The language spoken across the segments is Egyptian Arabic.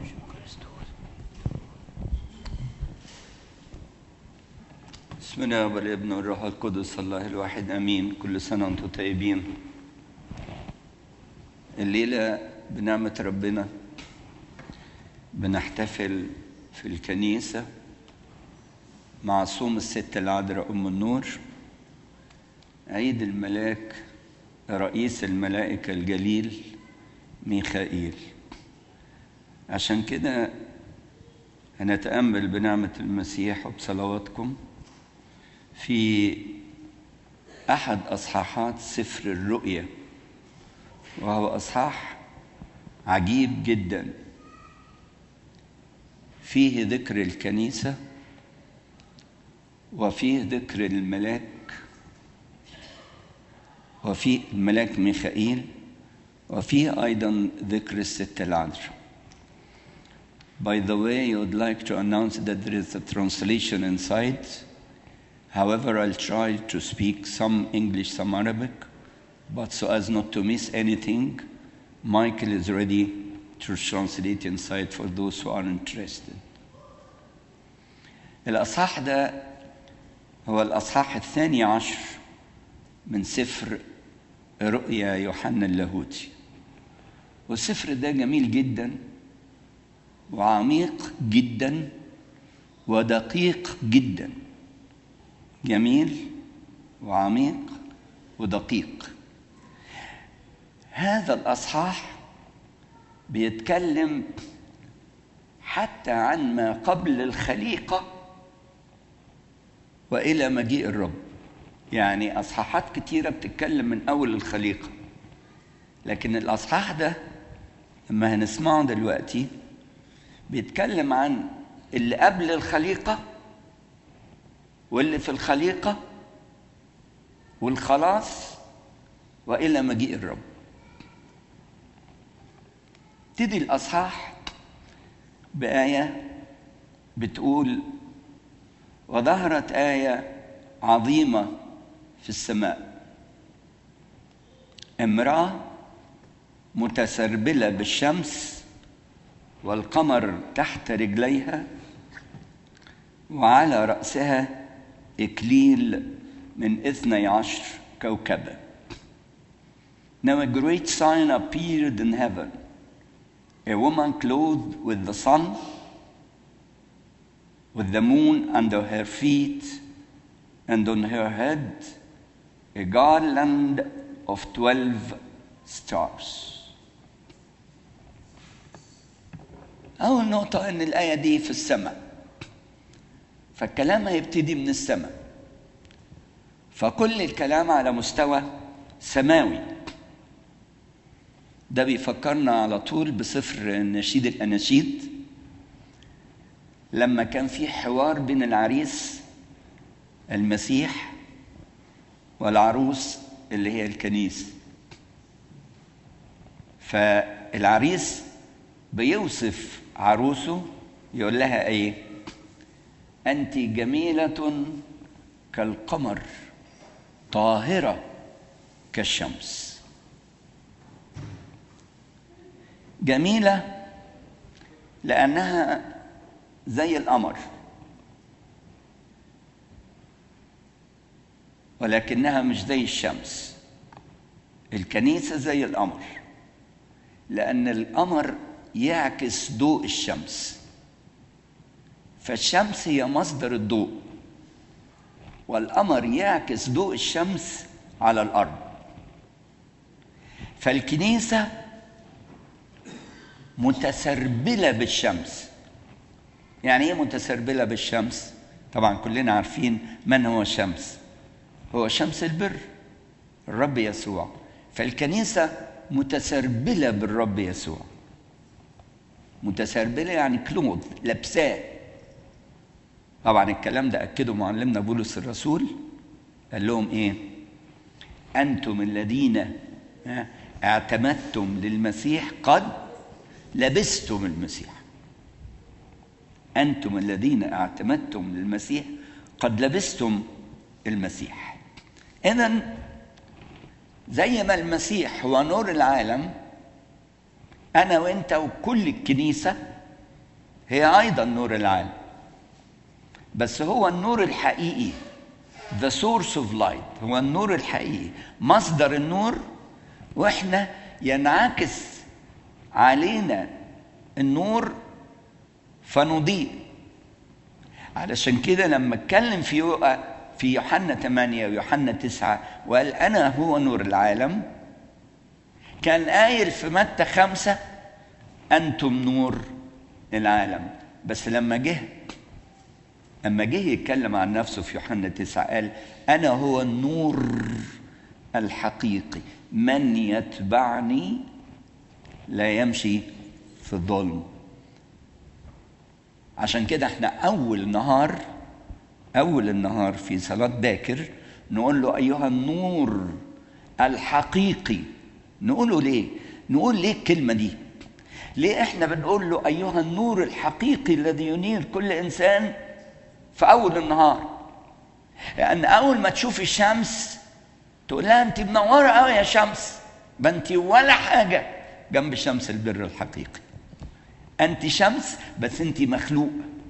بسم الله والابن والروح القدس الله الواحد امين كل سنه وانتم طيبين الليله بنعمه ربنا بنحتفل في الكنيسه مع صوم الست العذراء ام النور عيد الملاك رئيس الملائكه الجليل ميخائيل عشان كده هنتامل بنعمه المسيح وبصلواتكم في احد اصحاحات سفر الرؤيا وهو اصحاح عجيب جدا فيه ذكر الكنيسه وفيه ذكر الملاك وفيه الملاك ميخائيل وفيه ايضا ذكر الست العذراء By the way, I would like to announce that there is a translation inside. However, I'll try to speak some English, some Arabic, but so as not to miss anything, Michael is ready to translate inside for those who are interested. الأصحاح ده هو الأصحاح الثاني عشر من سفر رؤيا يوحنا اللاهوتي والسفر ده جميل جدا وعميق جدا ودقيق جدا جميل وعميق ودقيق هذا الاصحاح بيتكلم حتى عن ما قبل الخليقه والى مجيء الرب يعني اصحاحات كتيره بتتكلم من اول الخليقه لكن الاصحاح ده لما هنسمعه دلوقتي بيتكلم عن اللي قبل الخليقه واللي في الخليقة والخلاص وإلى مجيء الرب تدي الأصحاح بآية بتقول وظهرت آية عظيمة في السماء امرأة متسربلة بالشمس والقمر تحت رجليها وعلى رأسها إكليل من اثني عشر كوكبا Now a great sign appeared in heaven, a woman clothed with the sun, with the moon under her feet, and on her head a garland of twelve stars. أول نقطة إن الآية دي في السماء فالكلام هيبتدي من السماء فكل الكلام على مستوى سماوي ده بيفكرنا على طول بسفر نشيد الأناشيد لما كان في حوار بين العريس المسيح والعروس اللي هي الكنيسة فالعريس بيوصف عروسه يقول لها ايه انت جميله كالقمر طاهره كالشمس جميله لانها زي القمر ولكنها مش زي الشمس الكنيسه زي القمر لان القمر يعكس ضوء الشمس فالشمس هي مصدر الضوء والقمر يعكس ضوء الشمس على الارض فالكنيسه متسربله بالشمس يعني ايه متسربله بالشمس طبعا كلنا عارفين من هو الشمس هو شمس البر الرب يسوع فالكنيسه متسربله بالرب يسوع متسربله يعني كلوث لابساه طبعا الكلام ده اكده معلمنا بولس الرسول قال لهم ايه انتم الذين اعتمدتم للمسيح قد لبستم المسيح انتم الذين اعتمدتم للمسيح قد لبستم المسيح اذا زي ما المسيح هو نور العالم انا وانت وكل الكنيسه هي أيضا نور العالم بس هو النور الحقيقي the source of light هو النور الحقيقي مصدر النور واحنا ينعكس علينا النور فنضيء علشان كده لما اتكلم في يوقا في يوحنا 8 ويوحنا 9 وقال انا هو نور العالم كان قايل في متى خمسة انتم نور العالم بس لما جه اما جه يتكلم عن نفسه في يوحنا 9 قال انا هو النور الحقيقي من يتبعني لا يمشي في الظلم عشان كده احنا اول نهار اول النهار في صلاه باكر نقول له ايها النور الحقيقي نقوله ليه نقول ليه الكلمه دي ليه احنا بنقول له ايها النور الحقيقي الذي ينير كل انسان في اول النهار لان اول ما تشوف الشمس تقول لها انت منوره قوي يا شمس ما انت ولا حاجه جنب شمس البر الحقيقي انت شمس بس انت مخلوق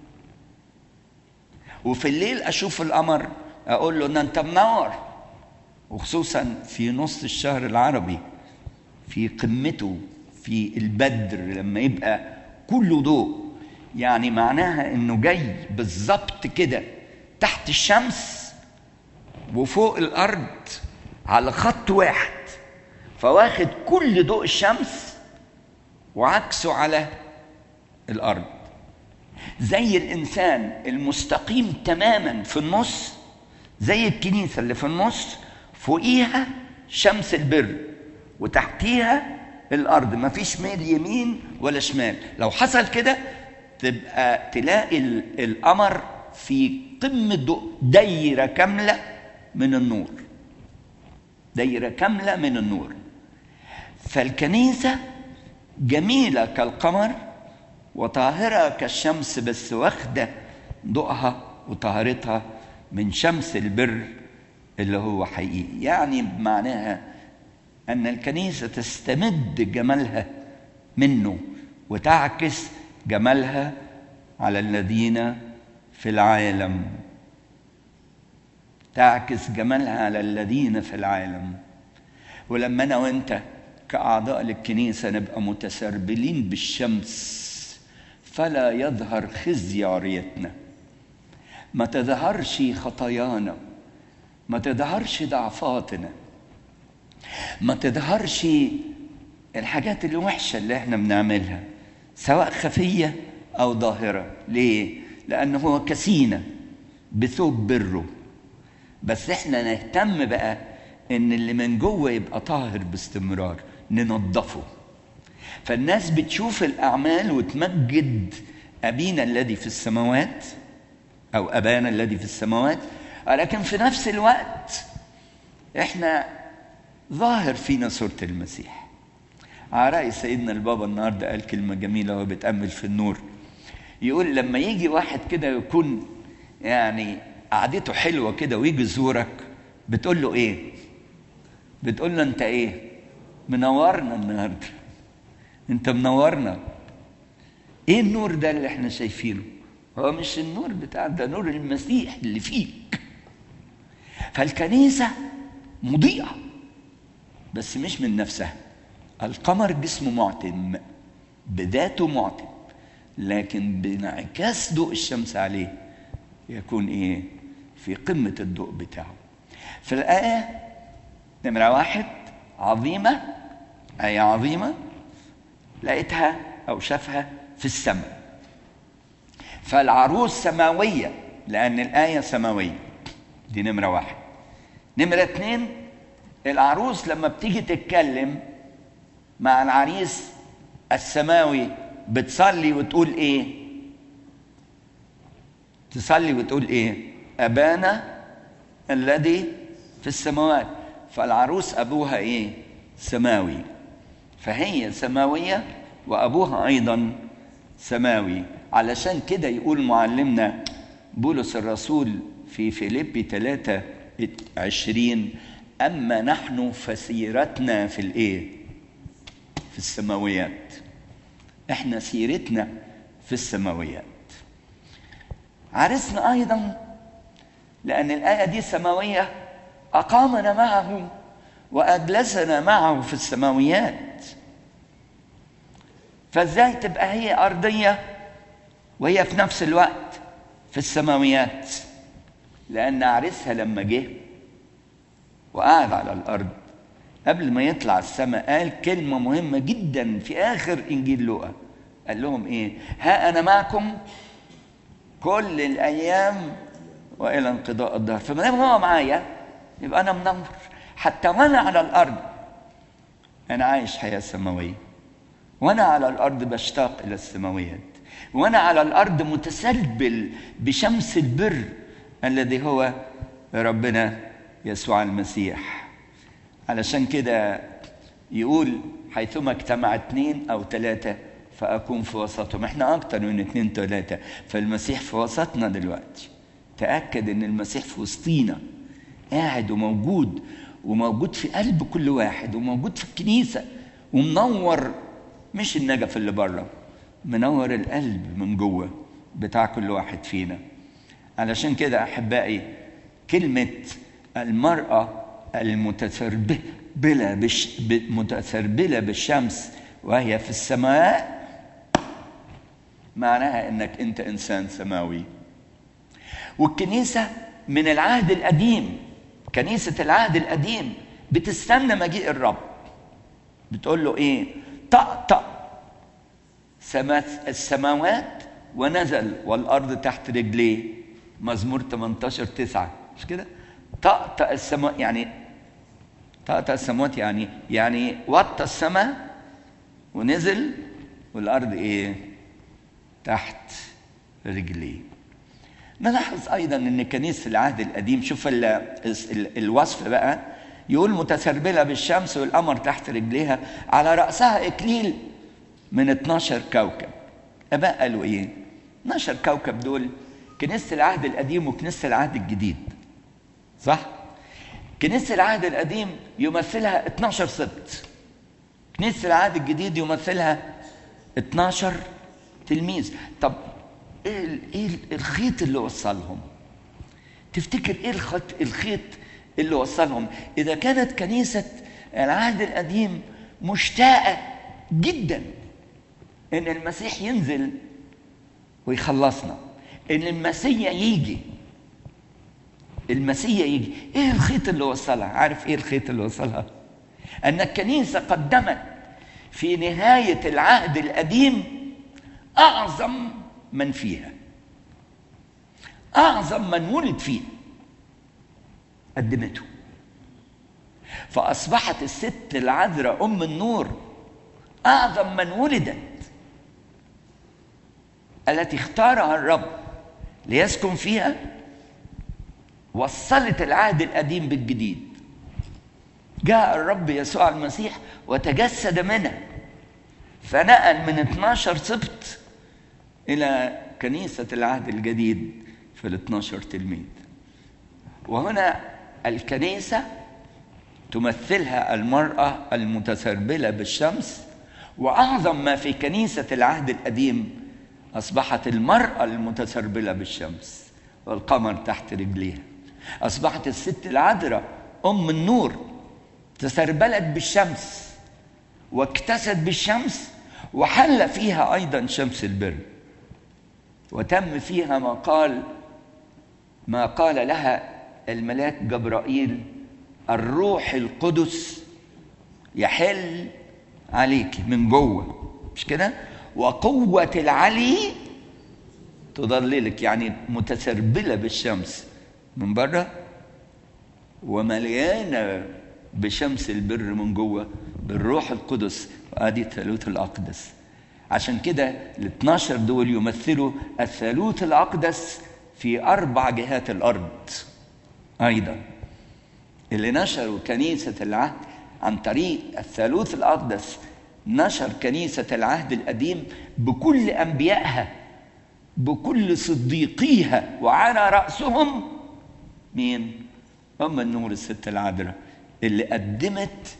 وفي الليل اشوف القمر اقول له ان انت منور وخصوصا في نص الشهر العربي في قمته في البدر لما يبقى كله ضوء يعني معناها انه جاي بالظبط كده تحت الشمس وفوق الارض على خط واحد فواخد كل ضوء الشمس وعكسه على الارض زي الانسان المستقيم تماما في النص زي الكنيسه اللي في النص فوقيها شمس البر وتحتيها الارض ما فيش ميل يمين ولا شمال لو حصل كده تبقى تلاقي القمر في قمه دايره كامله من النور دايره كامله من النور فالكنيسه جميله كالقمر وطاهره كالشمس بس واخده ضوءها وطهارتها من شمس البر اللي هو حقيقي يعني بمعناها ان الكنيسه تستمد جمالها منه وتعكس جمالها على الذين في العالم تعكس جمالها على الذين في العالم ولما انا وانت كاعضاء للكنيسه نبقى متسربلين بالشمس فلا يظهر خزي عريتنا ما تظهرش خطايانا ما تظهرش ضعفاتنا ما تظهرش الحاجات الوحشه اللي احنا بنعملها سواء خفيه او ظاهره ليه لانه هو كسينا بثوب بره بس احنا نهتم بقى ان اللي من جوه يبقى طاهر باستمرار ننظفه فالناس بتشوف الاعمال وتمجد ابينا الذي في السماوات او ابانا الذي في السماوات لكن في نفس الوقت احنا ظاهر فينا صوره المسيح على رأي سيدنا البابا النهارده قال كلمة جميلة وهو بيتأمل في النور يقول لما يجي واحد كده يكون يعني قعدته حلوة كده ويجي يزورك بتقول له إيه؟ بتقول له أنت إيه؟ منورنا النهارده أنت منورنا إيه النور ده اللي إحنا شايفينه؟ هو مش النور بتاع ده نور المسيح اللي فيك فالكنيسة مضيئة بس مش من نفسها القمر جسمه معتم بذاته معتم لكن بانعكاس ضوء الشمس عليه يكون ايه في قمة الضوء بتاعه في الآية نمرة واحد عظيمة آية عظيمة لقيتها أو شافها في السماء فالعروس سماوية لأن الآية سماوية دي نمرة واحد نمرة اتنين العروس لما بتيجي تتكلم مع العريس السماوي بتصلي وتقول ايه تصلي وتقول ايه ابانا الذي في السماوات فالعروس ابوها ايه سماوي فهي سماويه وابوها ايضا سماوي علشان كده يقول معلمنا بولس الرسول في فيليبي 3 20 اما نحن فسيرتنا في الايه في السماويات احنا سيرتنا في في السماويات عرسنا أيضا لأن الآية دي سماوية أقامنا معه وأجلسنا معه في السماويات فإزاي تبقى هي أرضية وهي في نفس الوقت في السماويات لأن عرسها لما جه وقعد على الأرض قبل ما يطلع السماء قال كلمة مهمة جدا في آخر إنجيل لوقا قال لهم إيه ها أنا معكم كل الأيام وإلى انقضاء الدهر فما دام هو معايا يبقى أنا منور حتى وأنا على الأرض أنا عايش حياة سماوية وأنا على الأرض بشتاق إلى السماويات وأنا على الأرض متسلبل بشمس البر الذي هو ربنا يسوع المسيح علشان كده يقول حيثما اجتمع اثنين او ثلاثه فاكون في وسطهم احنا اكتر من اثنين ثلاثه فالمسيح في وسطنا دلوقتي تاكد ان المسيح في وسطينا قاعد وموجود وموجود في قلب كل واحد وموجود في الكنيسه ومنور مش النجف اللي بره منور القلب من جوه بتاع كل واحد فينا علشان كده احبائي كلمه المراه المتسربله بش متسربله بالشمس وهي في السماء معناها انك انت انسان سماوي والكنيسه من العهد القديم كنيسه العهد القديم بتستنى مجيء الرب بتقول له ايه طقطق السماوات ونزل والارض تحت رجليه مزمور 18 9 مش كده طقطق السماء يعني طقطق السماوات يعني يعني وطى السماء ونزل والارض ايه تحت رجليه نلاحظ ايضا ان كنيسه العهد القديم شوف ال ال الوصف بقى يقول متسربله بالشمس والقمر تحت رجليها على راسها اكليل من 12 كوكب اباء قالوا ايه 12 كوكب دول كنيسه العهد القديم وكنيسه العهد الجديد صح كنيسه العهد القديم يمثلها 12 سبت كنيسه العهد الجديد يمثلها 12 تلميذ طب ايه ايه الخيط اللي وصلهم تفتكر ايه الخط الخيط اللي وصلهم اذا كانت كنيسه العهد القديم مشتاقه جدا ان المسيح ينزل ويخلصنا ان المسيح يجي المسيح يجي ايه الخيط اللي وصلها عارف ايه الخيط اللي وصلها ان الكنيسه قدمت في نهايه العهد القديم اعظم من فيها اعظم من ولد فيها قدمته فاصبحت الست العذراء ام النور اعظم من ولدت التي اختارها الرب ليسكن فيها وصلت العهد القديم بالجديد جاء الرب يسوع المسيح وتجسد منها فنقل من 12 سبط إلى كنيسة العهد الجديد في ال 12 تلميذ وهنا الكنيسة تمثلها المرأة المتسربلة بالشمس وأعظم ما في كنيسة العهد القديم أصبحت المرأة المتسربلة بالشمس والقمر تحت رجليها أصبحت الست العذراء أم النور تسربلت بالشمس واكتست بالشمس وحل فيها أيضا شمس البر وتم فيها ما قال ما قال لها الملاك جبرائيل الروح القدس يحل عليك من جوه مش كده وقوة العلي تضللك يعني متسربلة بالشمس من بره ومليانة بشمس البر من جوه بالروح القدس وادي الثالوث الأقدس عشان كده ال 12 دول يمثلوا الثالوث الأقدس في أربع جهات الأرض أيضا اللي نشروا كنيسة العهد عن طريق الثالوث الأقدس نشر كنيسة العهد القديم بكل أنبيائها بكل صديقيها وعلى رأسهم مين؟ أم النور الست العذراء اللي قدمت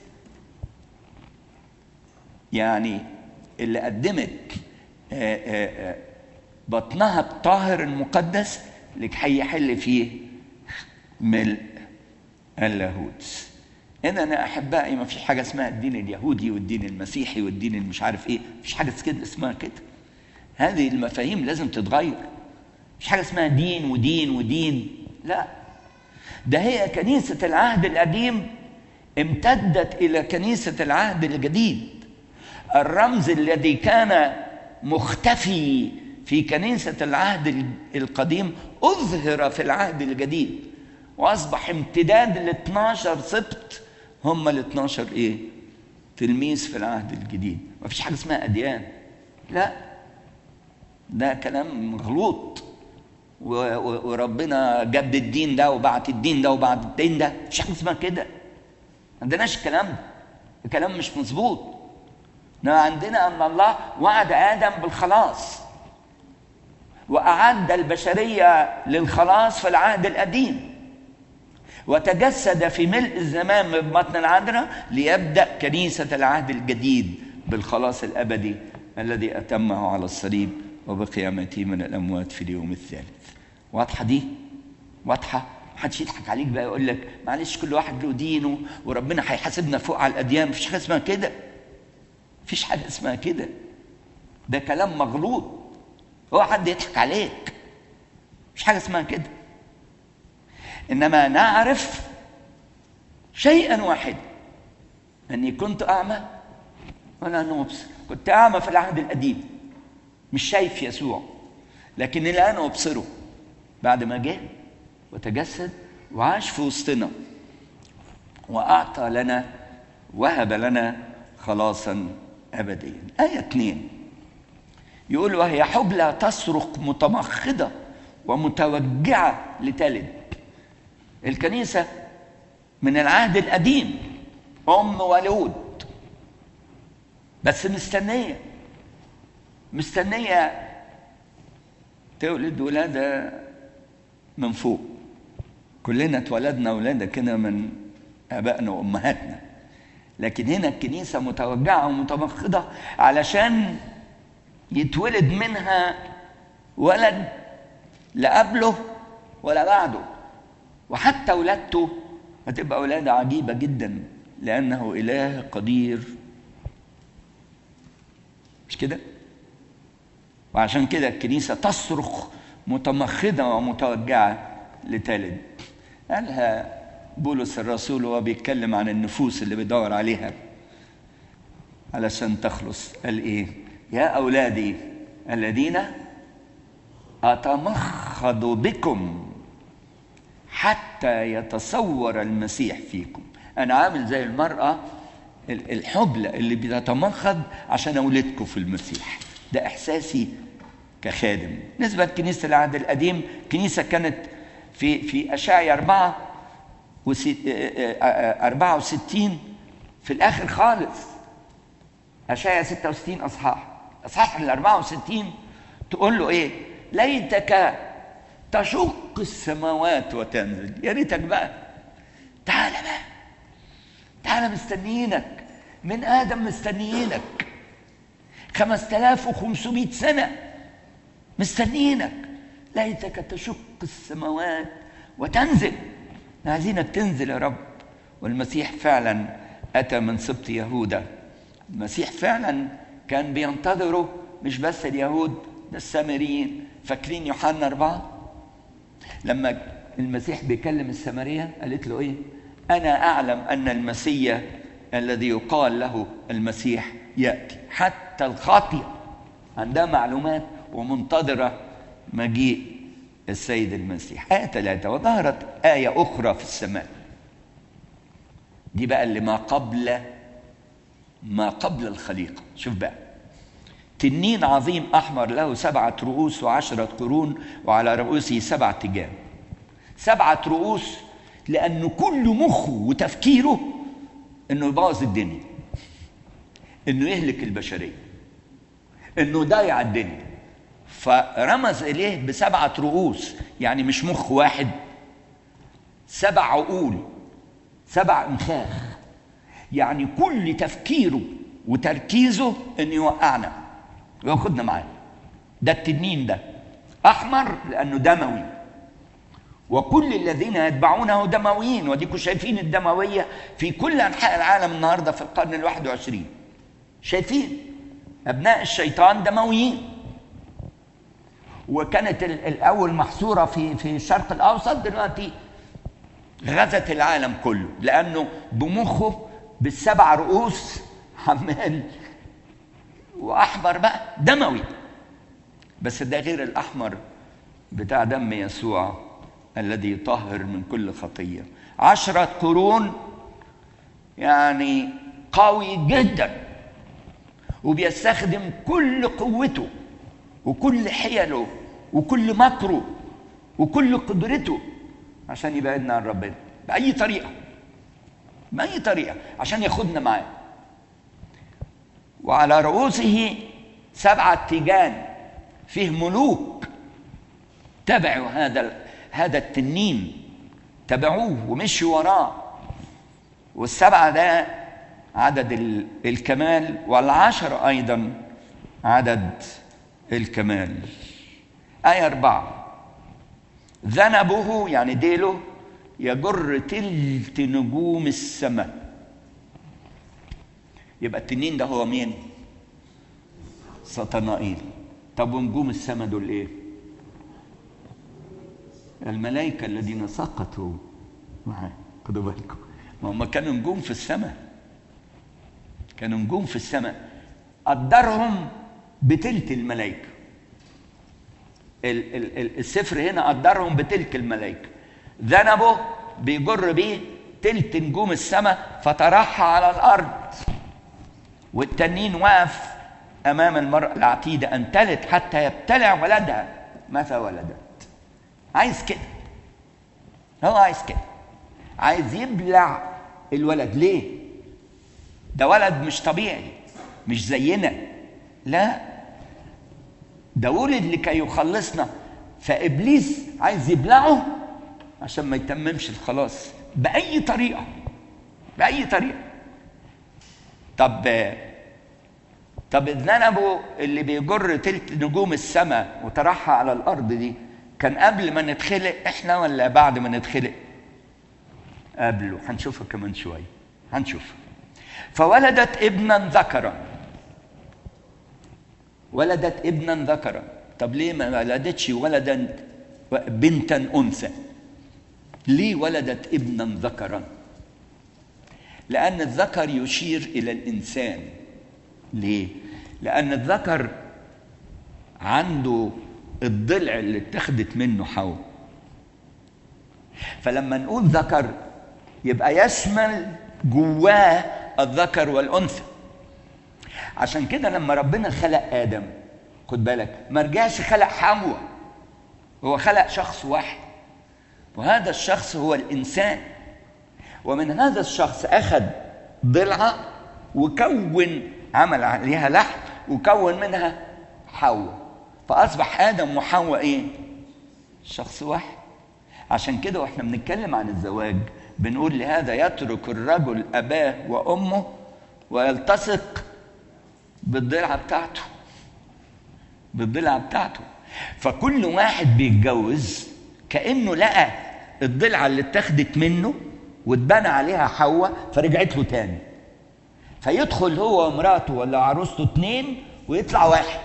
يعني اللي قدمت بطنها الطاهر المقدس لكي يحل فيه ملء اللاهوت إذا أنا أحبائي ما فيش حاجة اسمها الدين اليهودي والدين المسيحي والدين المش عارف إيه مفيش حاجة كده اسمها كده هذه المفاهيم لازم تتغير مش حاجة اسمها دين ودين ودين لا ده هي كنيسة العهد القديم امتدت إلى كنيسة العهد الجديد الرمز الذي كان مختفي في كنيسة العهد القديم أظهر في العهد الجديد وأصبح امتداد ال 12 سبط هم ال 12 إيه؟ تلميذ في العهد الجديد ما فيش حاجة اسمها أديان لا ده كلام غلوط وربنا جاب الدين ده وبعت الدين ده وبعت الدين ده مفيش حاجة اسمها كده ما عندناش الكلام ده الكلام مش مظبوط عندنا أن الله وعد آدم بالخلاص وأعد البشرية للخلاص في العهد القديم وتجسد في ملء الزمان من بطن العذراء ليبدأ كنيسة العهد الجديد بالخلاص الأبدي الذي أتمه على الصليب وبقيامته من الأموات في اليوم الثالث واضحة دي؟ واضحة؟ محدش يضحك عليك بقى يقول لك معلش كل واحد له دينه وربنا هيحاسبنا فوق على الأديان مفيش حاجة اسمها كده مفيش حاجة اسمها كده ده كلام مغلوط هو حد يضحك عليك مش حاجة اسمها كده إنما نعرف شيئا واحدا أني كنت أعمى ولا أنا مبصر كنت أعمى في العهد القديم مش شايف يسوع لكن الآن أبصره بعد ما جه وتجسد وعاش في وسطنا وأعطى لنا وهب لنا خلاصا أبديا آية اثنين يقول وهي حبلى تصرخ متمخضة ومتوجعة لتلد الكنيسة من العهد القديم أم ولود بس مستنية مستنية تولد ولادة من فوق كلنا اتولدنا ولادة كده من آبائنا وأمهاتنا لكن هنا الكنيسة متوجعة ومتمخضة علشان يتولد منها ولد لا قبله ولا بعده وحتى ولادته هتبقى ولادة عجيبة جدا لأنه إله قدير مش كده؟ وعشان كده الكنيسة تصرخ متمخضة ومتوجعة لتلد قالها بولس الرسول وهو بيتكلم عن النفوس اللي بيدور عليها علشان تخلص قال ايه يا اولادي الذين اتمخض بكم حتى يتصور المسيح فيكم انا عامل زي المراه الحبلى اللي بتتمخض عشان اولدكم في المسيح ده احساسي كخادم نسبة كنيسة العهد القديم كنيسة كانت في في أشعيا أربعة أربعة وستين في الآخر خالص أشعيا ستة وستين أصحاح أصحاح ال 64 تقول له إيه ليتك تشق السماوات وتنزل يا ريتك بقى تعالى بقى تعالى مستنيينك من آدم مستنيينك 5500 سنة مستنيينك ليتك تشق السماوات وتنزل عايزينك تنزل يا رب والمسيح فعلا أتى من سبط يهوذا المسيح فعلا كان بينتظره مش بس اليهود ده السامريين فاكرين يوحنا أربعة لما المسيح بيكلم السامرية قالت له إيه أنا أعلم أن المسيح الذي يقال له المسيح يأتي حتى الخاطئة عندها معلومات ومنتظرة مجيء السيد المسيح آية ثلاثة وظهرت آية أخرى في السماء دي بقى اللي ما قبل ما قبل الخليقة شوف بقى تنين عظيم أحمر له سبعة رؤوس وعشرة قرون وعلى رؤوسه سبعة تجان سبعة رؤوس لأنه كل مخه وتفكيره إنه يبوظ الدنيا إنه يهلك البشرية إنه يضيع الدنيا فرمز إليه بسبعة رؤوس يعني مش مخ واحد سبع عقول سبع انخاخ يعني كل تفكيره وتركيزه انه يوقعنا وياخدنا معاه ده التنين ده احمر لانه دموي وكل الذين يتبعونه دمويين وديكم شايفين الدمويه في كل انحاء العالم النهارده في القرن الواحد وعشرين شايفين ابناء الشيطان دمويين وكانت الاول محصوره في في الشرق الاوسط دلوقتي غزت العالم كله لانه بمخه بالسبع رؤوس عمال واحمر بقى دموي بس ده غير الاحمر بتاع دم يسوع الذي يطهر من كل خطيه عشره قرون يعني قوي جدا وبيستخدم كل قوته وكل حيله وكل مكره وكل قدرته عشان يبعدنا عن ربنا بأي طريقة بأي طريقة عشان ياخدنا معاه وعلى رؤوسه سبعة تيجان فيه ملوك تبعوا هذا هذا التنين تبعوه ومشوا وراه والسبعة ده عدد الكمال والعشرة أيضا عدد الكمال آية أربعة ذنبه يعني ديله يجر تلت نجوم السماء يبقى التنين ده هو مين؟ سطنائيل طب ونجوم السماء دول ايه؟ الملائكة الذين سقطوا معاه خدوا بالكم ما هم كانوا نجوم في السماء كانوا نجوم في السماء قدرهم بتلت الملائكة السفر هنا قدرهم بتلك الملائكة ذنبه بيجر بيه تلت نجوم السماء فطرحها على الأرض والتنين واقف أمام المرأة العتيدة أن تلد حتى يبتلع ولدها متى ولدت عايز كده هو عايز كده عايز يبلع الولد ليه ده ولد مش طبيعي مش زينا لا ده ولد لكي يخلصنا فابليس عايز يبلعه عشان ما يتممش الخلاص باي طريقه باي طريقه طب طب الذنب اللي بيجر تلت نجوم السماء وطرحها على الارض دي كان قبل ما نتخلق احنا ولا بعد ما نتخلق قبله هنشوفها كمان شويه هنشوفها فولدت ابنا ذكرا ولدت ابنا ذكرا طب ليه ما ولدتش ولدا بنتا انثى ليه ولدت ابنا ذكرا لان الذكر يشير الى الانسان ليه لان الذكر عنده الضلع اللي اتخذت منه حواء فلما نقول ذكر يبقى يشمل جواه الذكر والانثى عشان كده لما ربنا خلق ادم خد بالك ما رجعش خلق حواء هو خلق شخص واحد وهذا الشخص هو الانسان ومن هذا الشخص اخذ ضلعه وكون عمل عليها لحم وكون منها حواء فاصبح ادم وحواء ايه شخص واحد عشان كده واحنا بنتكلم عن الزواج بنقول لهذا يترك الرجل اباه وامه ويلتصق بالضلعه بتاعته بالضلعه بتاعته فكل واحد بيتجوز كانه لقى الضلعه اللي اتخذت منه واتبنى عليها حواء فرجعت له تاني فيدخل هو ومراته ولا عروسته اتنين ويطلع واحد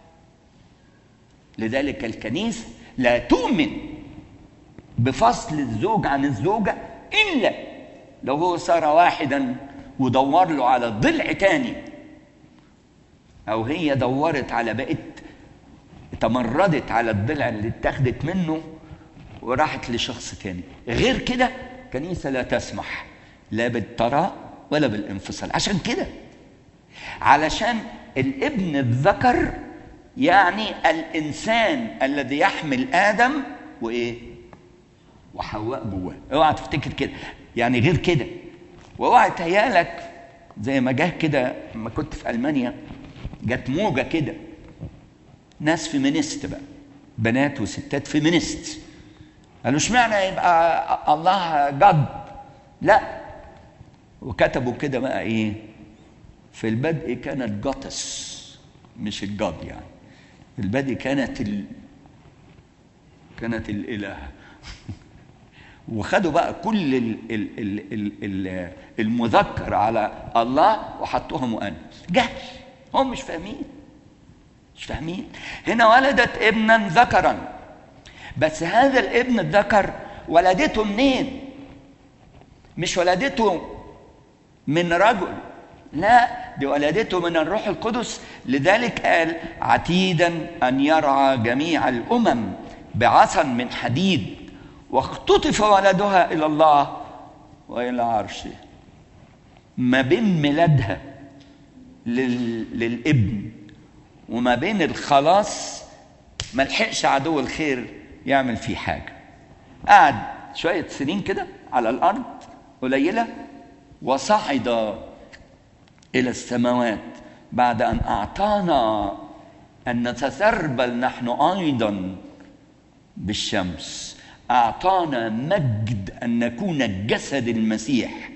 لذلك الكنيسه لا تؤمن بفصل الزوج عن الزوجه الا لو هو صار واحدا ودور له على ضلع تاني او هي دورت على بقت تمردت على الضلع اللي اتخذت منه وراحت لشخص تاني غير كده كنيسة لا تسمح لا بالطراء ولا بالانفصال عشان كده علشان الابن الذكر يعني الانسان الذي يحمل ادم وايه وحواء جواه اوعى تفتكر كده يعني غير كده واوعى تهيالك زي ما جه كده لما كنت في المانيا جت موجه كده ناس فيمينيست بقى بنات وستات فيمينيست قالوا اشمعنى يبقى الله جد لا وكتبوا كده بقى ايه في البدء كانت جطس مش الجد يعني في البدء كانت كانت الإله وخدوا بقى كل ال ال ال ال ال المذكر على الله وحطوها مؤنث جهل هم مش فاهمين مش فاهمين هنا ولدت ابنا ذكرا بس هذا الابن الذكر ولدته منين مش ولدته من رجل لا دي ولدته من الروح القدس لذلك قال عتيدا ان يرعى جميع الامم بعصا من حديد واختطف ولدها الى الله والى عرشه ما بين ميلادها لل... للابن وما بين الخلاص ما لحقش عدو الخير يعمل فيه حاجه قعد شويه سنين كده على الارض قليله وصعد الى السماوات بعد ان اعطانا ان نتسربل نحن ايضا بالشمس اعطانا مجد ان نكون جسد المسيح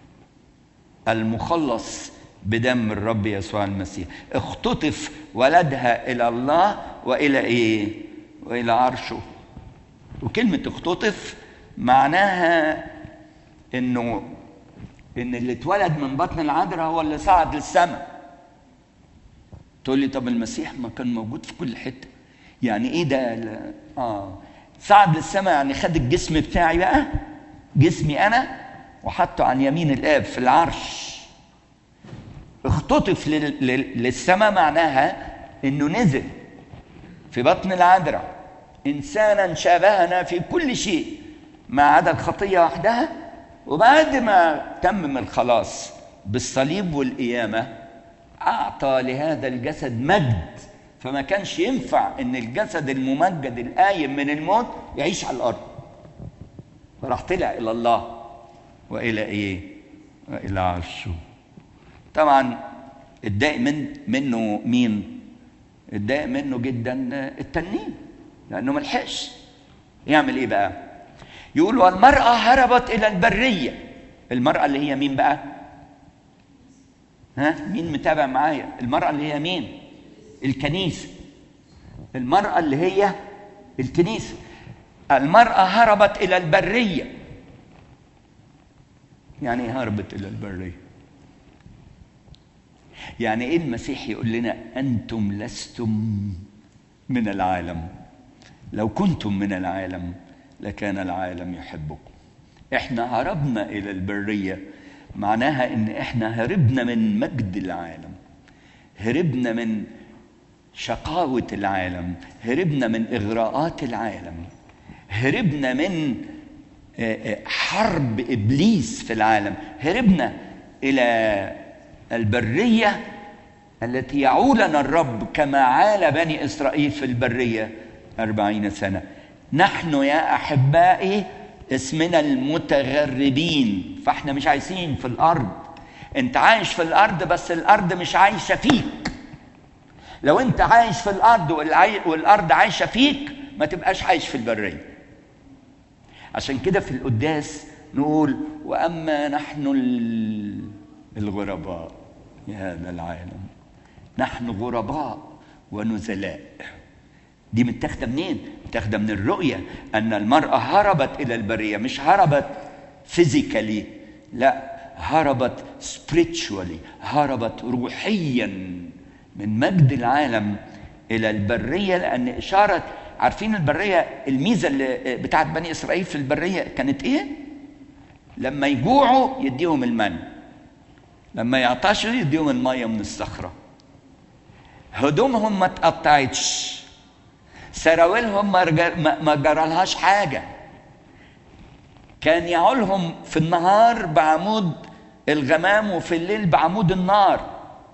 المخلص بدم الرب يسوع المسيح اختطف ولدها الى الله والى ايه والى عرشه وكلمه اختطف معناها انه ان اللي اتولد من بطن العذراء هو اللي صعد للسماء تقول لي طب المسيح ما كان موجود في كل حته يعني ايه ده لا. اه صعد للسماء يعني خد الجسم بتاعي بقى جسمي انا وحطه عن يمين الاب في العرش اختطف لل... لل... للسماء معناها انه نزل في بطن العذراء انسانا شابهنا في كل شيء ما عدا الخطيه وحدها وبعد ما تمم الخلاص بالصليب والقيامه اعطى لهذا الجسد مجد فما كانش ينفع ان الجسد الممجد القايم من الموت يعيش على الارض فراح طلع الى الله والى ايه والى عرشه طبعا اتضايق من منه مين اتضايق منه جدا التنين لانه ما لحقش يعمل ايه بقى يقول والمراه هربت الى البريه المراه اللي هي مين بقى ها مين متابع معايا المراه اللي هي مين الكنيسه المراه اللي هي الكنيسه المراه هربت الى البريه يعني ايه هربت الى البريه يعني ايه المسيح يقول لنا انتم لستم من العالم لو كنتم من العالم لكان العالم يحبكم احنا هربنا الى البريه معناها ان احنا هربنا من مجد العالم هربنا من شقاوه العالم هربنا من اغراءات العالم هربنا من حرب ابليس في العالم هربنا الى البريه التي يعولنا الرب كما عال بني اسرائيل في البريه أربعين سنه نحن يا احبائي اسمنا المتغربين فاحنا مش عايشين في الارض انت عايش في الارض بس الارض مش عايشه فيك لو انت عايش في الارض والارض عايشه فيك ما تبقاش عايش في البريه عشان كده في القداس نقول واما نحن الغرباء في هذا العالم نحن غرباء ونزلاء دي متاخده منين؟ متاخده من الرؤيه ان المراه هربت الى البريه مش هربت فيزيكالي لا هربت سبريتشوالي هربت روحيا من مجد العالم الى البريه لان اشاره عارفين البريه الميزه اللي بتاعت بني اسرائيل في البريه كانت ايه؟ لما يجوعوا يديهم المن لما يعطشوا يديهم الميه من الصخره هدومهم ما اتقطعتش سراويلهم ما جرالهاش حاجة كان يعولهم في النهار بعمود الغمام وفي الليل بعمود النار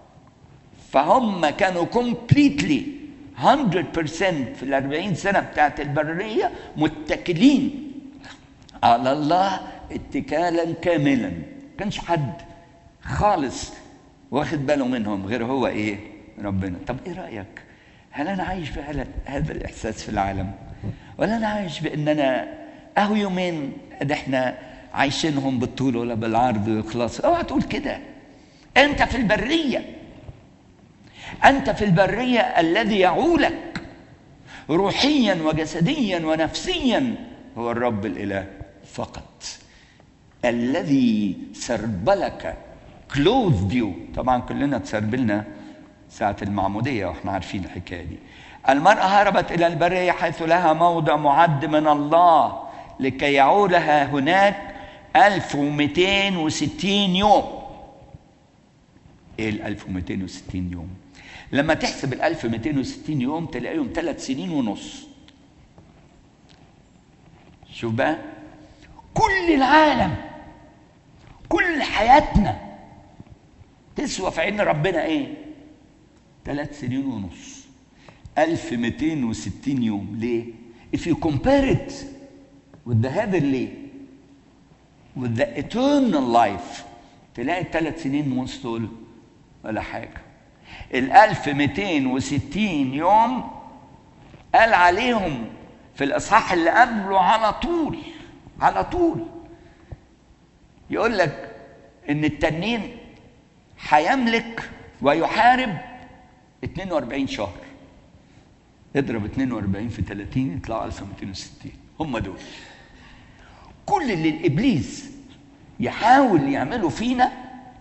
فهم كانوا كومبليتلي 100% في الأربعين سنة بتاعت البرية متكلين على الله اتكالا كاملا كانش حد خالص واخد باله منهم غير هو ايه ربنا طب ايه رأيك هل انا عايش بهذا هذا الاحساس في العالم ولا انا عايش بان انا اهو يومين ده احنا عايشينهم بالطول ولا بالعرض ويخلصوا اوعى تقول كده انت في البريه انت في البريه الذي يعولك روحيا وجسديا ونفسيا هو الرب الاله فقط الذي سربلك كلوث يو طبعا كلنا تسربلنا ساعة المعمودية واحنا عارفين الحكاية دي المرأة هربت إلى البرية حيث لها موضع معد من الله لكي يعولها هناك 1260 يوم ايه ال 1260 يوم لما تحسب ال 1260 يوم تلاقيهم ثلاث سنين ونص شوف بقى كل العالم كل حياتنا تسوى في عين ربنا ايه ثلاث سنين ونص 1260 يوم ليه if you compare it with the heavenly with the eternal life تلاقي الثلاث سنين ونص دول ولا حاجة ال 1260 يوم قال عليهم في الإصحاح اللي قبله على طول على طول يقول لك إن التنين هيملك ويحارب 42 شهر اضرب 42 في 30 يطلعوا 1260 هم دول كل اللي الابليس يحاول يعمله فينا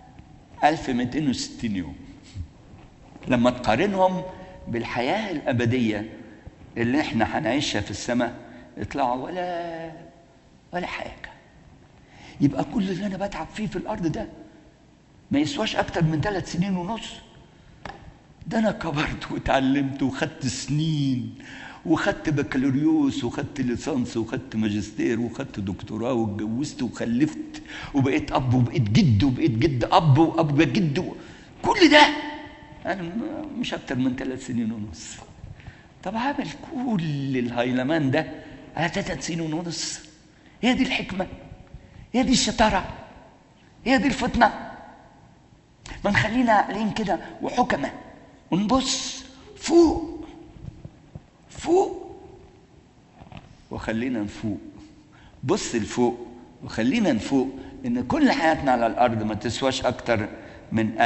1260 يوم لما تقارنهم بالحياه الابديه اللي احنا هنعيشها في السماء يطلعوا ولا ولا حاجه يبقى كل اللي انا بتعب فيه في الارض ده ما يسواش اكتر من ثلاث سنين ونص ده انا كبرت واتعلمت وخدت سنين وخدت بكالوريوس وخدت ليسانس وخدت ماجستير وخدت دكتوراه واتجوزت وخلفت وبقيت اب وبقيت جد وبقيت جد اب واب جد كل ده انا مش اكتر من ثلاث سنين ونص طب عامل كل الهيلمان ده على ثلاث سنين ونص هي دي الحكمه هي دي الشطاره هي دي الفطنه ما نخلينا عاقلين كده وحكمه ونبص فوق فوق وخلينا نفوق بص لفوق وخلينا نفوق ان كل حياتنا على الارض ما تسواش اكتر من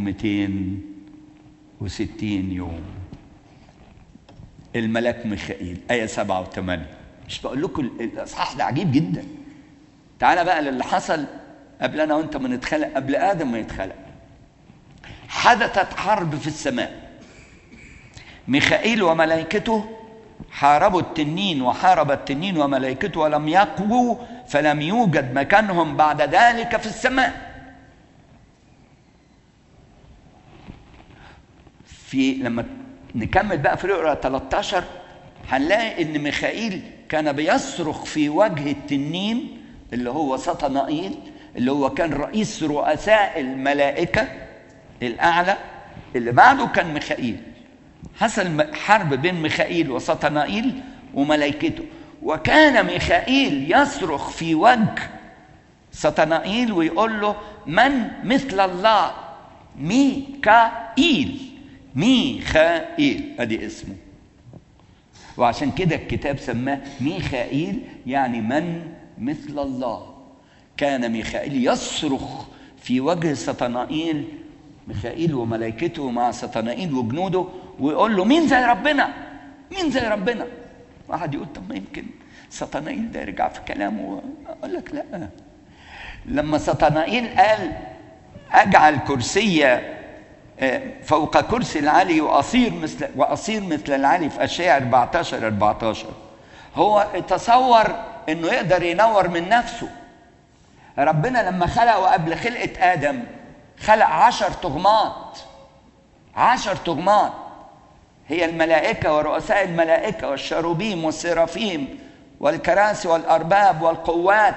1260 يوم الملاك ميخائيل آية سبعة وثمانية مش بقول لكم الإصحاح ده عجيب جدا تعالى بقى للي حصل قبل أنا وأنت ما نتخلق قبل آدم ما يتخلق حدثت حرب في السماء ميخائيل وملائكته حاربوا التنين وحارب التنين وملائكته ولم يقووا فلم يوجد مكانهم بعد ذلك في السماء في لما نكمل بقى في رؤيا 13 هنلاقي ان ميخائيل كان بيصرخ في وجه التنين اللي هو سطنائيل اللي هو كان رئيس رؤساء الملائكه الاعلى اللي بعده كان ميخائيل حصل حرب بين ميخائيل وسطنائيل وملائكته وكان ميخائيل يصرخ في وجه سطنائيل ويقول له من مثل الله ميكائيل ميخائيل ادي اسمه وعشان كده الكتاب سماه ميخائيل يعني من مثل الله كان ميخائيل يصرخ في وجه سطنائيل ميخائيل وملائكته مع سطنائيل وجنوده ويقول له مين زي ربنا مين زي ربنا واحد يقول طب ما يمكن سطنائيل ده يرجع في كلامه اقول لك لا لما سطنائيل قال اجعل كرسي فوق كرسي العلي واصير مثل واصير مثل العلي في اشياء 14 14 هو تصور انه يقدر ينور من نفسه ربنا لما خلقه قبل خلقه ادم خلق عشر تغمات عشر تغمات هي الملائكة ورؤساء الملائكة والشروبيم والسرافيم والكراسي والأرباب والقوات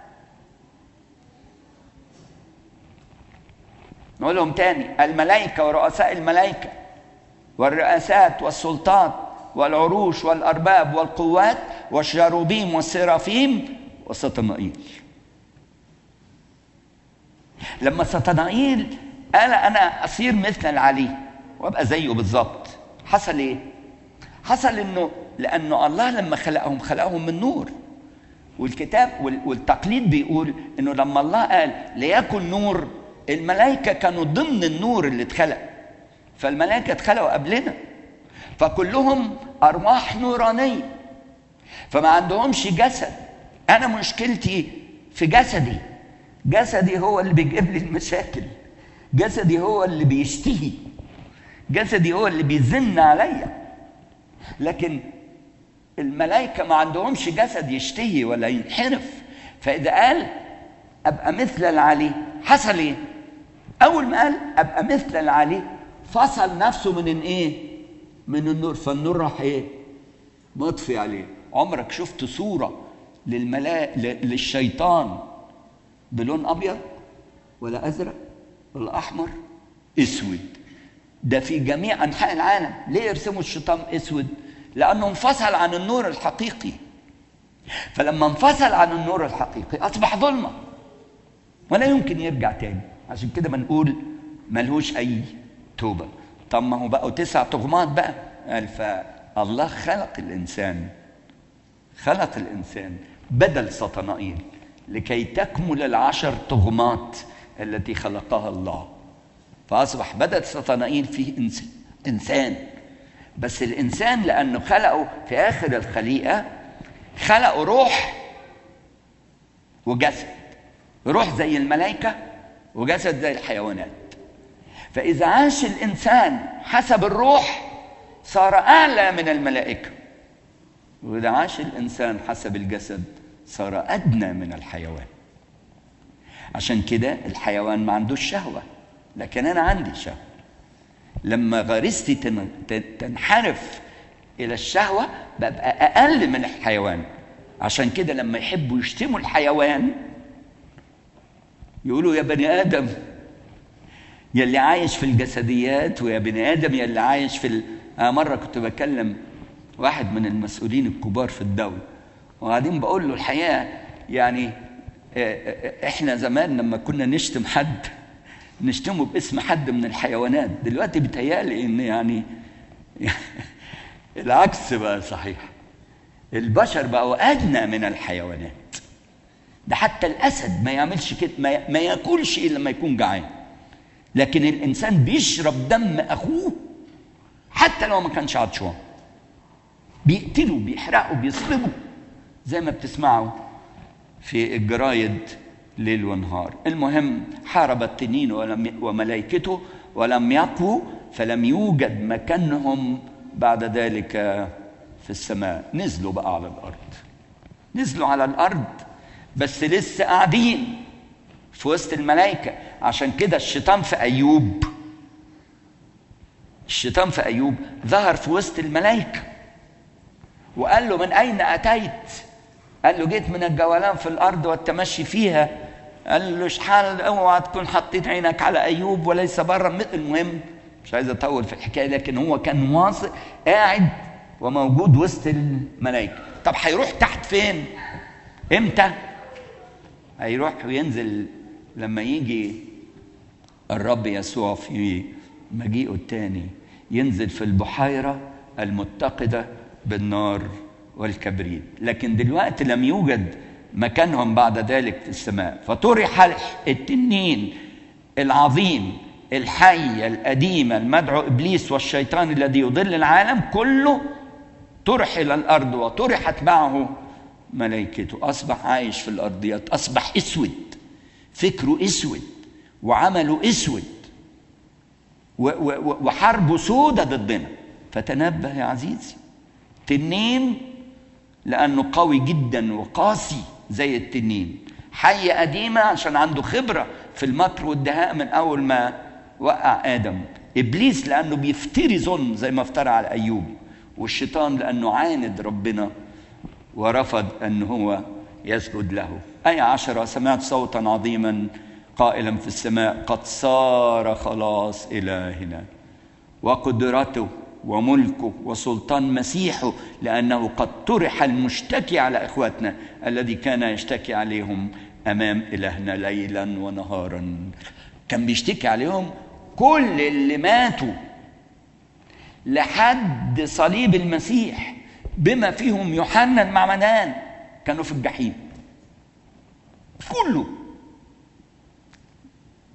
نقولهم تاني الملائكة ورؤساء الملائكة والرئاسات والسلطات والعروش والأرباب والقوات والشروبيم والسرافيم وسطنائيل لما سطنائيل قال أنا أصير مثل العلي وأبقى زيه بالظبط حصل إيه؟ حصل إنه لأنه الله لما خلقهم خلقهم من نور والكتاب والتقليد بيقول إنه لما الله قال ليكن نور الملائكة كانوا ضمن النور اللي اتخلق فالملائكة اتخلقوا قبلنا فكلهم ارواح نورانيه فما عندهمش جسد انا مشكلتي في جسدي جسدي هو اللي بيجيب لي المشاكل جسدي هو اللي بيشتهي جسدي هو اللي بيزن عليا لكن الملائكه ما عندهمش جسد يشتهي ولا ينحرف فاذا قال ابقى مثل العلي حصل ايه اول ما قال ابقى مثل العلي فصل نفسه من ايه من النور فالنور راح ايه مطفي عليه عمرك شفت صوره للملا... للشيطان بلون ابيض ولا ازرق ولا احمر اسود ده في جميع انحاء العالم ليه يرسموا الشيطان اسود لانه انفصل عن النور الحقيقي فلما انفصل عن النور الحقيقي اصبح ظلمه ولا يمكن يرجع تاني عشان كده بنقول ملهوش اي توبه طب ما هو بقوا تسع تغمات بقى قال فالله خلق الانسان خلق الانسان بدل سطنائيل لكي تكمل العشر تغمات التي خلقها الله فاصبح بدل سطنائيل فيه انسان بس الانسان لانه خلقه في اخر الخليقه خلقه روح وجسد روح زي الملائكه وجسد زي الحيوانات فاذا عاش الانسان حسب الروح صار اعلى من الملائكه واذا عاش الانسان حسب الجسد صار ادنى من الحيوان عشان كده الحيوان ما عندوش شهوه لكن انا عندي شهوه لما غريزتي تنحرف الى الشهوه ببقى اقل من الحيوان عشان كده لما يحبوا يشتموا الحيوان يقولوا يا بني ادم يا اللي عايش في الجسديات ويا بني ادم يا اللي عايش في ال... أنا مره كنت بكلم واحد من المسؤولين الكبار في الدوله وبعدين بقول له الحقيقه يعني احنا زمان لما كنا نشتم حد نشتمه باسم حد من الحيوانات دلوقتي بيتهيألي ان يعني العكس بقى صحيح البشر بقوا ادنى من الحيوانات ده حتى الاسد ما يعملش كده ما, ما ياكلش الا لما يكون جعان لكن الانسان بيشرب دم اخوه حتى لو ما كانش عطشان بيقتله بيحرقه بيصلبه زي ما بتسمعوا في الجرايد ليل ونهار المهم حارب التنين ولم وملائكته ولم يقووا فلم يوجد مكانهم بعد ذلك في السماء نزلوا بقى على الارض نزلوا على الارض بس لسه قاعدين في وسط الملائكه عشان كده الشيطان في ايوب الشيطان في ايوب ظهر في وسط الملائكه وقال له من اين اتيت قال له جيت من الجولان في الارض والتمشي فيها قال له شحال اوعى تكون حطيت عينك على ايوب وليس برا المهم مش عايز اطول في الحكايه لكن هو كان واثق قاعد وموجود وسط الملائكه طب هيروح تحت فين امتى هيروح وينزل لما يجي الرب يسوع في مجيئه الثاني ينزل في البحيره المتقده بالنار والكبريت لكن دلوقتي لم يوجد مكانهم بعد ذلك في السماء فطرح التنين العظيم الحية القديمة المدعو إبليس والشيطان الذي يضل العالم كله طرح إلى الأرض وطرحت معه ملائكته أصبح عايش في الأرضيات أصبح أسود فكره أسود وعمله أسود وحربه سودة ضدنا فتنبه يا عزيزي تنين لأنه قوي جدا وقاسي زي التنين حية قديمة عشان عنده خبرة في المكر والدهاء من أول ما وقع آدم إبليس لأنه بيفتري ظلم زي ما افترى على أيوب والشيطان لأنه عاند ربنا ورفض أن هو يسجد له آية عشرة سمعت صوتا عظيما قائلا في السماء قد صار خلاص إلهنا وقدرته وملكه وسلطان مسيحه لأنه قد طرح المشتكي على إخواتنا الذي كان يشتكي عليهم أمام إلهنا ليلا ونهارا كان بيشتكي عليهم كل اللي ماتوا لحد صليب المسيح بما فيهم يوحنا المعمدان كانوا في الجحيم كله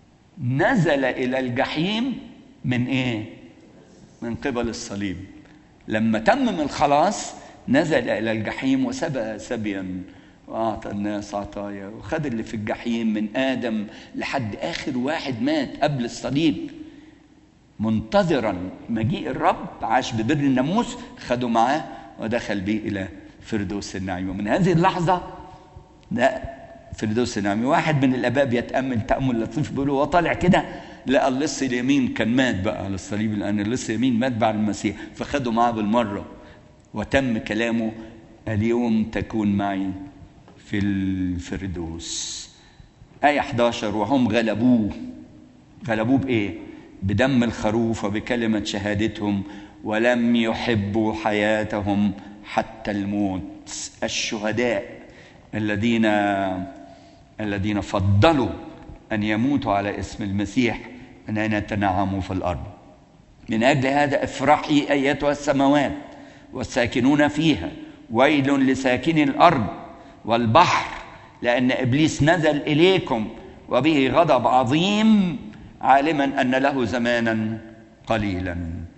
نزل إلى الجحيم من إيه؟ من قبل الصليب لما تمم الخلاص نزل إلى الجحيم وسبى سبيا وأعطى الناس عطايا وخد اللي في الجحيم من آدم لحد آخر واحد مات قبل الصليب منتظرا مجيء الرب عاش ببر الناموس خده معاه ودخل به إلى فردوس النعيم ومن هذه اللحظة ده فردوس النعيم واحد من الآباء بيتأمل تأمل لطيف بيقول هو طالع كده لقى اللص اليمين كان مات بقى على الصليب لأن اللص اليمين مات بعد المسيح فخده معاه بالمرة وتم كلامه اليوم تكون معي في الفردوس آية 11 وهم غلبوه غلبوه بإيه؟ بدم الخروف وبكلمة شهادتهم ولم يحبوا حياتهم حتى الموت الشهداء الذين الذين فضلوا أن يموتوا على اسم المسيح من أن يتنعموا في الأرض من أجل هذا افرحي أيتها السماوات والساكنون فيها ويل لساكني الأرض والبحر لأن إبليس نزل إليكم وبه غضب عظيم عالما أن له زمانا قليلا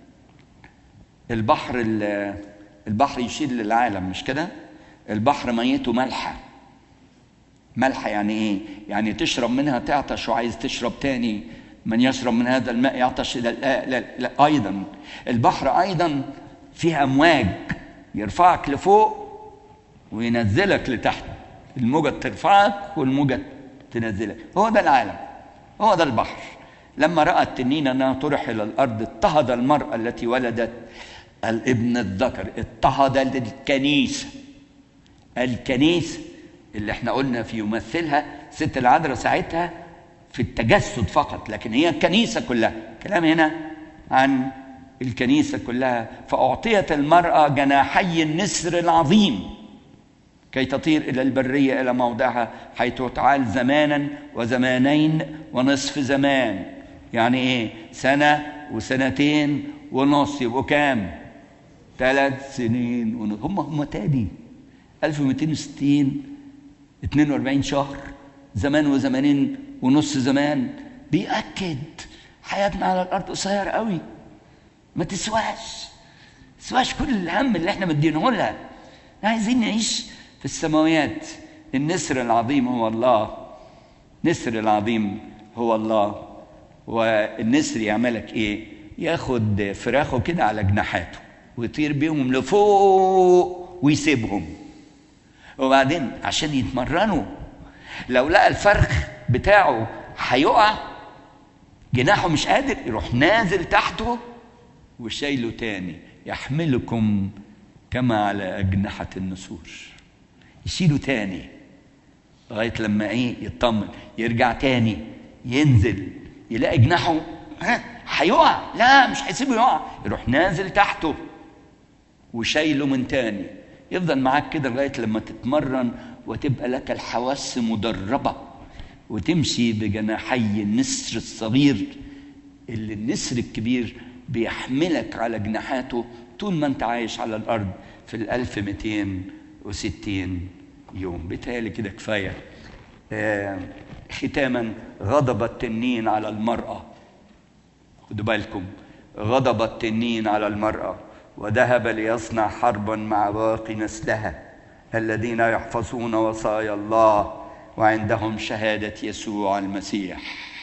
البحر البحر يشير للعالم مش كده البحر ميته مالحه مالحه يعني ايه يعني تشرب منها تعطش وعايز تشرب تاني من يشرب من هذا الماء يعطش الى لا لا لا ايضا البحر ايضا فيه امواج يرفعك لفوق وينزلك لتحت الموجه ترفعك والموجه تنزلك هو ده العالم هو ده البحر لما راى التنين انها طرح الى الارض اضطهد المراه التي ولدت الابن الذكر اضطهد الكنيسه الكنيسه اللي احنا قلنا في يمثلها ست العذراء ساعتها في التجسد فقط لكن هي الكنيسه كلها كلام هنا عن الكنيسه كلها فاعطيت المراه جناحي النسر العظيم كي تطير الى البريه الى موضعها حيث تعال زمانا وزمانين ونصف زمان يعني ايه سنه وسنتين ونص يبقوا كام ثلاث سنين ونص هم هم تاني 1260 42 شهر زمان وزمانين ونص زمان بيأكد حياتنا على الأرض قصيرة قوي ما تسواش تسواش كل الهم اللي احنا مدينه لها عايزين نعيش في السماويات النسر العظيم هو الله نسر العظيم هو الله والنسر يعملك ايه ياخد فراخه كده على جناحاته ويطير بيهم لفوق ويسيبهم وبعدين عشان يتمرنوا لو لقى الفرخ بتاعه هيقع جناحه مش قادر يروح نازل تحته وشايله تاني يحملكم كما على أجنحة النسور يشيله تاني لغاية لما إيه يطمن يرجع تاني ينزل يلاقي جناحه ها هيقع لا مش هيسيبه يقع يروح نازل تحته وشايله من تاني يفضل معاك كده لغايه لما تتمرن وتبقى لك الحواس مدربه وتمشي بجناحي النسر الصغير اللي النسر الكبير بيحملك على جناحاته طول ما انت عايش على الارض في ال 1260 يوم بالتالي كده كفايه آه ختاما غضب التنين على المراه خدوا بالكم غضب التنين على المراه وذهب ليصنع حربا مع باقي نسلها الذين يحفظون وصايا الله وعندهم شهاده يسوع المسيح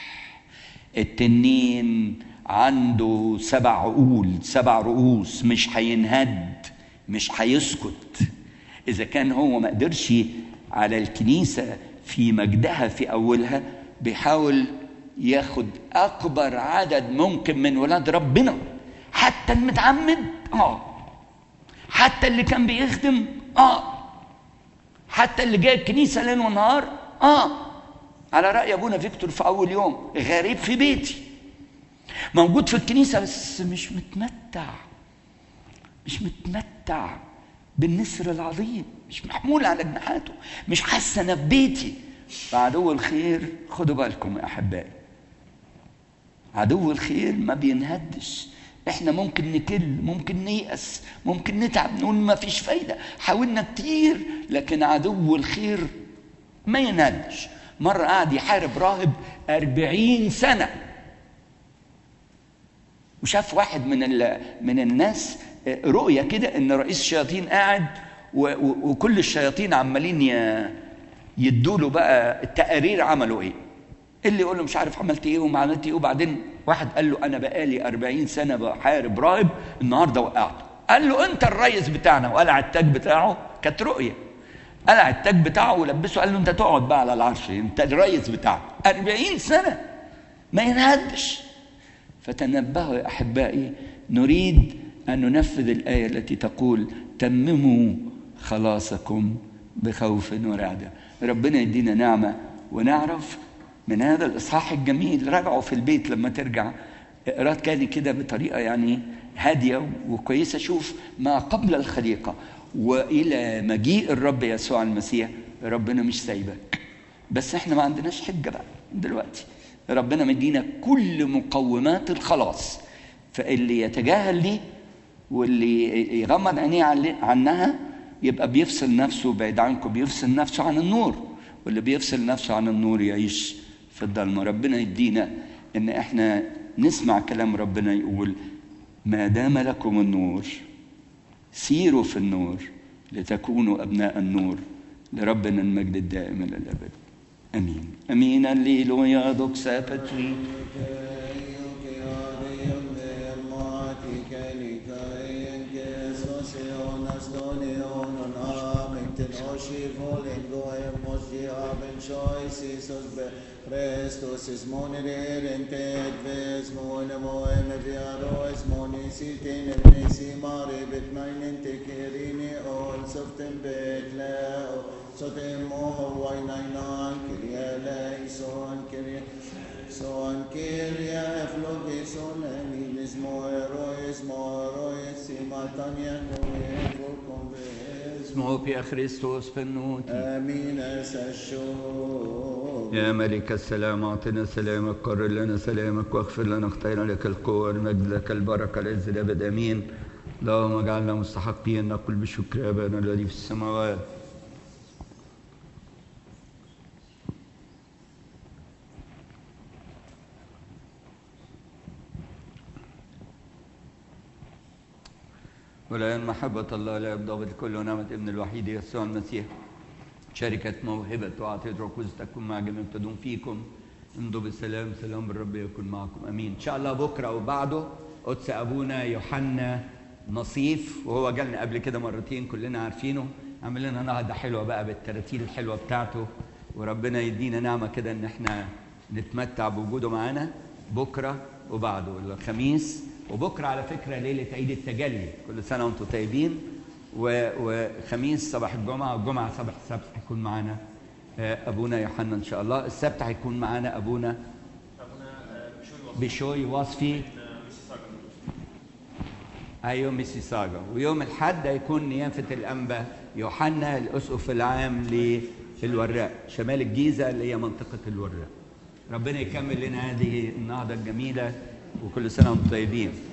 التنين عنده سبع عقول سبع رؤوس مش هينهد مش هيسكت اذا كان هو ما قدرش على الكنيسه في مجدها في اولها بيحاول ياخد اكبر عدد ممكن من ولاد ربنا حتى المتعمد اه حتى اللي كان بيخدم اه حتى اللي جاي الكنيسه ليل ونهار اه على راي ابونا فيكتور في اول يوم غريب في بيتي موجود في الكنيسه بس مش متمتع مش متمتع بالنسر العظيم مش محمول على جناحاته مش حاسه انا في بيتي فعدو الخير خدوا بالكم يا احبائي عدو الخير ما بينهدش احنا ممكن نكل ممكن نيأس ممكن نتعب نقول ما فيش فايدة حاولنا كتير لكن عدو الخير ما ينهدش مرة قعد يحارب راهب أربعين سنة وشاف واحد من من الناس رؤيه كده ان رئيس الشياطين قاعد وكل الشياطين عمالين يدوا له بقى التقارير عملوا ايه اللي يقول له مش عارف عملت ايه وما عملت ايه وبعدين واحد قال له انا بقالي 40 سنه بحارب راهب النهارده وقعته قال له انت الريس بتاعنا وقلع التاج بتاعه كانت رؤيه قلع التاج بتاعه ولبسه قال له انت تقعد بقى على العرش انت الريس بتاعنا 40 سنه ما ينهدش فتنبهوا يا احبائي نريد ان ننفذ الايه التي تقول تمموا خلاصكم بخوف ورعده ربنا يدينا نعمه ونعرف من هذا الاصحاح الجميل راجعوا في البيت لما ترجع اقراه كان كده بطريقه يعني هاديه وكويسه شوف ما قبل الخليقه والى مجيء الرب يسوع المسيح ربنا مش سايبك بس احنا ما عندناش حجه بقى دلوقتي ربنا مدينا كل مقومات الخلاص فاللي يتجاهل دي واللي يغمض عينيه عنها يبقى بيفصل نفسه بعيد عنكم بيفصل نفسه عن النور واللي بيفصل نفسه عن النور يعيش في الضلمه ربنا يدينا ان احنا نسمع كلام ربنا يقول ما دام لكم النور سيروا في النور لتكونوا ابناء النور لربنا المجد الدائم الى الابد امين امين الليلويا دوكسا باتري Christus is monere rentet ves mone moem viaros moni sitin nisi mare bet meinen tekerini ol softem bet la sotem mo wai nainan kiria leison kiria son kiria eflogison emilis moerois moerois simatania koe اسمه في خريستوس فنوتي امين الشوق يا ملك السلام اعطنا سلامك قرر لنا سلامك واغفر لنا اختير لك القوة والمجد لك البركة العز الابد امين اللهم اجعلنا مستحقين نقول بشكر ابانا الذي في السماوات ولا محبة الله لا يبدأ بالكل ونعمة ابن الوحيد يسوع المسيح شركة موهبة وعطية ركوز تكون مع جميع تدوم فيكم امضوا بالسلام سلام الرب يكون معكم امين ان شاء الله بكره وبعده قدس ابونا يوحنا نصيف وهو جالنا قبل كده مرتين كلنا عارفينه عمل لنا نهضه حلوه بقى بالتراتيل الحلوه بتاعته وربنا يدينا نعمه كده ان احنا نتمتع بوجوده معانا بكره وبعده الخميس وبكره على فكره ليله عيد التجلي كل سنه وانتم طيبين وخميس صباح الجمعه والجمعه صباح السبت هيكون معانا ابونا يوحنا ان شاء الله السبت هيكون معانا ابونا بشوي وصفي ايوه ميسيساجا ويوم الاحد هيكون نيافه الانبا يوحنا الاسقف العام للوراق شمال الجيزه اللي هي منطقه الوراق ربنا يكمل لنا هذه النهضه الجميله وكل سنه وانتم طيبين